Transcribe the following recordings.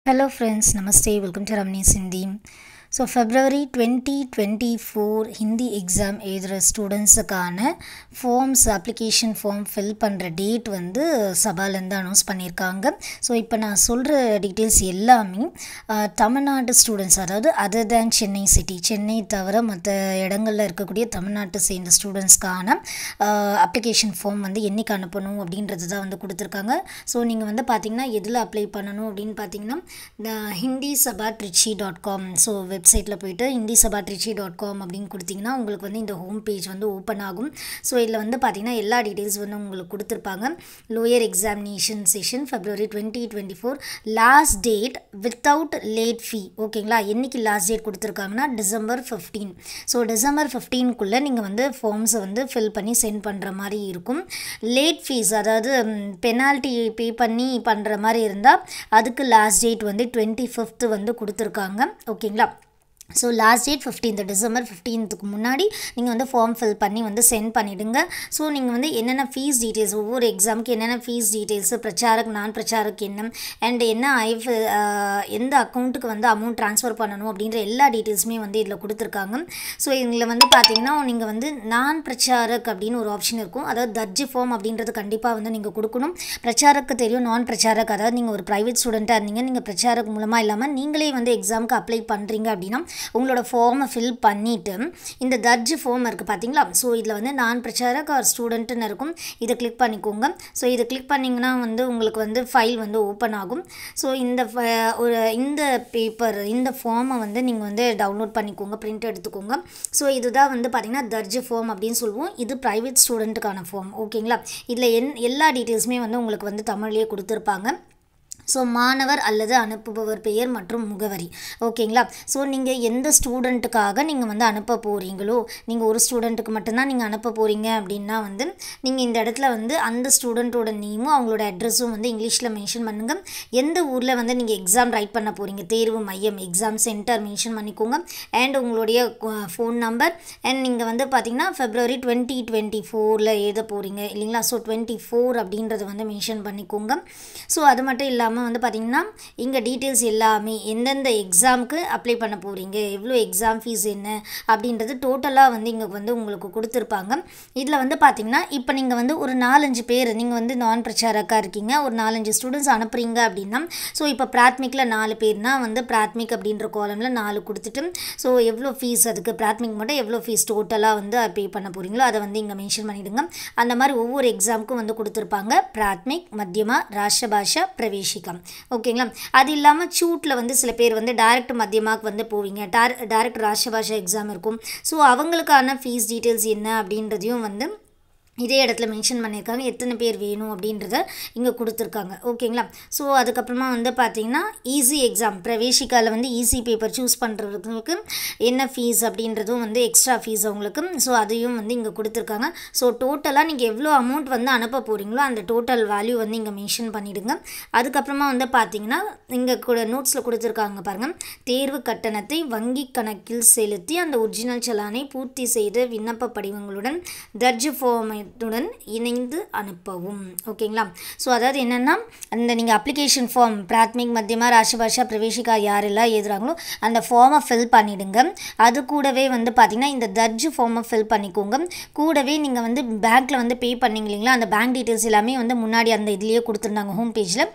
Hello friends, Namaste, welcome to Ramni Sindhi. So February twenty twenty four Hindi exam எழுதுகிற ஸ்டூடெண்ட்ஸுக்கான forms application form fill பண்ணுற date வந்து சபாலேருந்து announce பண்ணியிருக்காங்க so இப்போ நான் சொல்கிற டீட்டெயில்ஸ் எல்லாமே அஹ், தமிழ்நாட்டு ஸ்டூடெண்ட்ஸ் அதாவது other than Chennai city Chennai தவிர மற்ற இடங்களில் இருக்கக்கூடிய தமிழ்நாட்டை சேர்ந்த ஸ்டூடெண்ட்ஸ்க்கான அப்ளிகேஷன் ஃபார்ம் வந்து என்னைக்கு அனுப்பணும் அப்படின்றது தான் வந்து கொடுத்துருக்காங்க ஸோ நீங்கள் வந்து பார்த்தீங்கன்னா எதில் அப்ளை பண்ணணும் அப்படின்னு பார்த்தீங்கன்னா இந்த Hindi Sabha Trichy dot com so வெப்சைட்டில் போயிட்டு ஹிந்தி சபா ட்ரிச்சி டாட் காம் அப்படின்னு கொடுத்தீங்கன்னா உங்களுக்கு வந்து இந்த ஹோம் பேஜ் வந்து ஓப்பன் ஆகும் ஸோ இதில் வந்து பார்த்தீங்கன்னா எல்லா டீட்டெயில்ஸ் வந்து உங்களுக்கு கொடுத்துருப்பாங்க lower examination session February twenty twenty four last date without late fee ஓகேங்களா என்னைக்கு லாஸ்ட் டேட் கொடுத்துருக்காங்கன்னா டிசம்பர் ஃபிஃப்டீன் ஸோ டிசம்பர் ஃபிஃப்டீனுக்குள்ளே நீங்கள் வந்து ஃபார்ம்ஸை வந்து ஃபில் பண்ணி சென்ட் பண்ணுற மாதிரி இருக்கும் லேட் ஃபீஸ் அதாவது பெனால்ட்டி பே பண்ணி பண்ணுற மாதிரி இருந்தால் அதுக்கு லாஸ்ட் டேட் வந்து டுவெண்ட்டி ஃபிஃப்த்து வந்து கொடுத்துருக்காங்க ஓகேங்களா so last date fifteenth December ஃபிஃப்டீன்த்துக்கு முன்னாடி நீங்கள் வந்து ஃபார்ம் ஃபில் பண்ணி வந்து சென்ட் பண்ணிவிடுங்க ஸோ நீங்கள் வந்து என்னென்ன ஃபீஸ் டீட்டெயில்ஸ் ஒவ்வொரு எக்ஸாமுக்கு என்னென்ன ஃபீஸ் டீட்டெயில்ஸ் பிரச்சாரக் நான் பிரச்சாரக் என்ன அண்ட் என்ன ஐஃப் எந்த அக்கௌண்ட்டுக்கு வந்து அமௌண்ட் ட்ரான்ஸ்ஃபர் பண்ணணும் அப்படின்ற எல்லா டீட்டெயில்ஸுமே வந்து இதில் கொடுத்துருக்காங்க ஸோ இதில் வந்து பார்த்தீங்கன்னா நீங்கள் வந்து நான் பிரச்சாரக் அப்படின்னு ஒரு ஆப்ஷன் இருக்கும் அதாவது தர்ஜி ஃபார்ம் அப்படின்றது கண்டிப்பாக வந்து நீங்கள் கொடுக்கணும் பிரச்சாரக்கு தெரியும் நான் பிரச்சாரக் அதாவது நீங்கள் ஒரு ப்ரைவேட் ஸ்டூடெண்ட்டாக இருந்தீங்க நீங்கள் பிரச்சாரக் மூலமாக இல்லாமல் நீங்களே வந்து எக்ஸாமுக்கு அப்ளை பண்ணுறீங்க அப்படின்னா உங்களோட ஃபார்மை ஃபில் பண்ணிவிட்டு இந்த தர்ஜ் ஃபார்ம் இருக்குது பார்த்தீங்களா ஸோ இதில் வந்து நான் பிரச்சாரக் ஒரு ஸ்டூடெண்ட்டுன்னு இருக்கும் இதை கிளிக் பண்ணிக்கோங்க ஸோ இதை கிளிக் பண்ணிங்கன்னா வந்து உங்களுக்கு வந்து ஃபைல் வந்து ஓப்பன் ஆகும் ஸோ இந்த ஃப- ஒரு இந்த பேப்பர் இந்த ஃபார்மை வந்து நீங்கள் வந்து டவுன்லோட் பண்ணிக்கோங்க பிரிண்ட் எடுத்துக்கோங்க ஸோ இதுதான் வந்து பார்த்திங்கன்னா தர்ஜ் ஃபார்ம் அப்படின்னு சொல்லுவோம் இது ப்ரைவேட் ஸ்டூடெண்ட்டுக்கான ஃபார்ம் ஓகேங்களா இதில் என் எல்லா டீட்டெயில்ஸுமே வந்து உங்களுக்கு வந்து தமிழ்லேயே கொடுத்துருப்பாங்க ஸோ மாணவர் அல்லது அனுப்புபவர் பெயர் மற்றும் முகவரி ஓகேங்களா ஸோ நீங்கள் எந்த ஸ்டூடெண்ட்டுக்காக நீங்கள் வந்து அனுப்ப போகிறீங்களோ நீங்கள் ஒரு ஸ்டூடெண்ட்டுக்கு மட்டும்தான் நீங்கள் அனுப்ப போகிறீங்க அப்படின்னா வந்து நீங்கள் இந்த இடத்துல வந்து அந்த ஸ்டூடெண்ட்டோட நேமும் அவங்களோட அட்ரஸும் வந்து இங்கிலீஷில் மென்ஷன் பண்ணுங்கள் எந்த ஊரில் வந்து நீங்கள் எக்ஸாம் ரைட் பண்ண போகிறீங்க தேர்வு மையம் எக்ஸாம் சென்டர் மென்ஷன் பண்ணிக்கோங்க அண்ட் உங்களுடைய ஃபோன் நம்பர் அண்ட் நீங்கள் வந்து பார்த்தீங்கன்னா ஃபெப்ரவரி டுவெண்ட்டி டுவெண்ட்டி ஃபோரில் எழுத போகிறீங்க இல்லைங்களா ஸோ டுவெண்ட்டி ஃபோர் அப்படின்றத வந்து மென்ஷன் பண்ணிக்கோங்க ஸோ அது மட்டும் இல்லாமல் வந்து பார்த்தீங்கன்னா இங்கே டீட்டெயில்ஸ் எல்லாமே எந்தெந்த எக்ஸாமுக்கு அப்ளை பண்ண போகிறீங்க எவ்வளோ எக்ஸாம் ஃபீஸ் என்ன அப்படின்றது டோட்டலாக வந்து இங்கே வந்து உங்களுக்கு கொடுத்துருப்பாங்க இதில் வந்து பார்த்தீங்கன்னா இப்போ நீங்கள் வந்து ஒரு நாலஞ்சு பேர் நீங்கள் வந்து நான் பிரச்சாரக்காக இருக்கீங்க ஒரு நாலஞ்சு ஸ்டூடெண்ட்ஸ் அனுப்புகிறீங்க அப்படின்னா ஸோ இப்போ பிராத்மிக்கில் நாலு பேர்னா வந்து பிராத்மிக் அப்படின்ற கோலமில் நாலு கொடுத்துட்டு ஸோ எவ்வளோ ஃபீஸ் அதுக்கு பிராத்மிக் மட்டும் எவ்வளோ ஃபீஸ் டோட்டலாக வந்து பே பண்ண போகிறீங்களோ அதை வந்து இங்கே மென்ஷன் பண்ணிவிடுங்க அந்த மாதிரி ஒவ்வொரு எக்ஸாமுக்கும் வந்து கொடுத்துருப்பாங்க பிராத்மிக் மத்தியமா ராஷ்டிரபாஷா பிரவேசிகம் ஓகேங்களா அது இல்லாமல் சூட்டில் வந்து சில பேர் வந்து டைரக்ட் மத்தியமாக்கு வந்து போவீங்க டார் டைரக்ட் ராஷ்டிரபாஷா எக்ஸாம் இருக்கும் ஸோ அவங்களுக்கான ஃபீஸ் டீட்டெயில்ஸ் என்ன அப்படின்றதையும் வந்து இதே இடத்துல மென்ஷன் பண்ணியிருக்காங்க எத்தனை பேர் வேணும் அப்படின்றத இங்கே கொடுத்துருக்காங்க ஓகேங்களா ஸோ அதுக்கப்புறமா வந்து பார்த்தீங்கன்னா ஈஸி எக்ஸாம் பிரவேசிக்காவில் வந்து ஈஸி பேப்பர் சூஸ் பண்ணுறதுக்கு என்ன ஃபீஸ் அப்படின்றதும் வந்து எக்ஸ்ட்ரா ஃபீஸ் அவங்களுக்கு ஸோ அதையும் வந்து இங்கே கொடுத்துருக்காங்க ஸோ டோட்டலாக நீங்கள் எவ்வளோ அமௌண்ட் வந்து அனுப்ப போகிறீங்களோ அந்த டோட்டல் வேல்யூ வந்து இங்கே மென்ஷன் பண்ணிவிடுங்க அதுக்கப்புறமா வந்து பார்த்தீங்கன்னா இங்கே கூட நோட்ஸில் கொடுத்துருக்காங்க பாருங்கள் தேர்வு கட்டணத்தை வங்கி கணக்கில் செலுத்தி அந்த ஒரிஜினல் செலானை பூர்த்தி செய்த விண்ணப்ப படிவங்களுடன் தர்ஜ் ஃபார்மேட்டுடன் இணைந்து அனுப்பவும் ஓகேங்களா ஸோ அதாவது என்னென்னா அந்த நீங்கள் அப்ளிகேஷன் ஃபார்ம் பிராத்மிக் மத்தியமா ராஷ்டிரபாஷா பிரவேசிகா யாரெல்லாம் எழுதுறாங்களோ அந்த ஃபார்மை ஃபில் பண்ணிவிடுங்க அது கூடவே வந்து பார்த்திங்கன்னா இந்த தர்ஜ் ஃபார்மை ஃபில் பண்ணிக்கோங்க கூடவே நீங்கள் வந்து பேங்க்கில் வந்து பே பண்ணீங்க இல்லைங்களா அந்த பேங்க் டீட்டெயில்ஸ் எல்லாமே வந்து முன்னாடி அந்த இதுலேயே கொடுத்துருந்தாங்க ஹோம் பேஜில்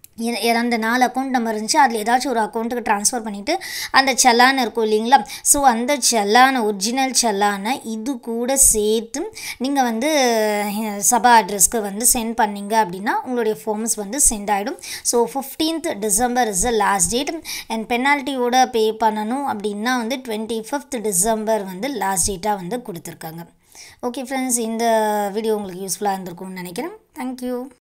அந்த நாலு அக்கௌண்ட் நம்பர் இருந்துச்சு அதில் ஏதாச்சும் ஒரு அக்கௌண்ட்டுக்கு ட்ரான்ஸ்ஃபர் பண்ணிவிட்டு அந்த செல்லான் இருக்கும் இல்லைங்களா ஸோ அந்த செல்லானை ஒரிஜினல் செல்லானை இது கூட சேர்த்து நீங்கள் வந்து அஹ், சபா அட்ரஸ்க்கு வந்து சென்ட் பண்ணீங்க அப்படின்னா உங்களுடைய ஃபார்ம்ஸ் வந்து சென்ட் ஆகிடும் so fifteenth December is the last date and பெனால்ட்டியோட பே பண்ணணும் அப்படின்னா வந்து டுவெண்ட்டி ஃபிஃப்த் டிசம்பர் வந்து லாஸ்ட் டேட்டாக வந்து கொடுத்துருக்காங்க ஓகே ஃப்ரெண்ட்ஸ் இந்த வீடியோ உங்களுக்கு யூஸ்ஃபுல்லாக இருந்திருக்கும்னு நினைக்கிறேன் தேங்க்யூ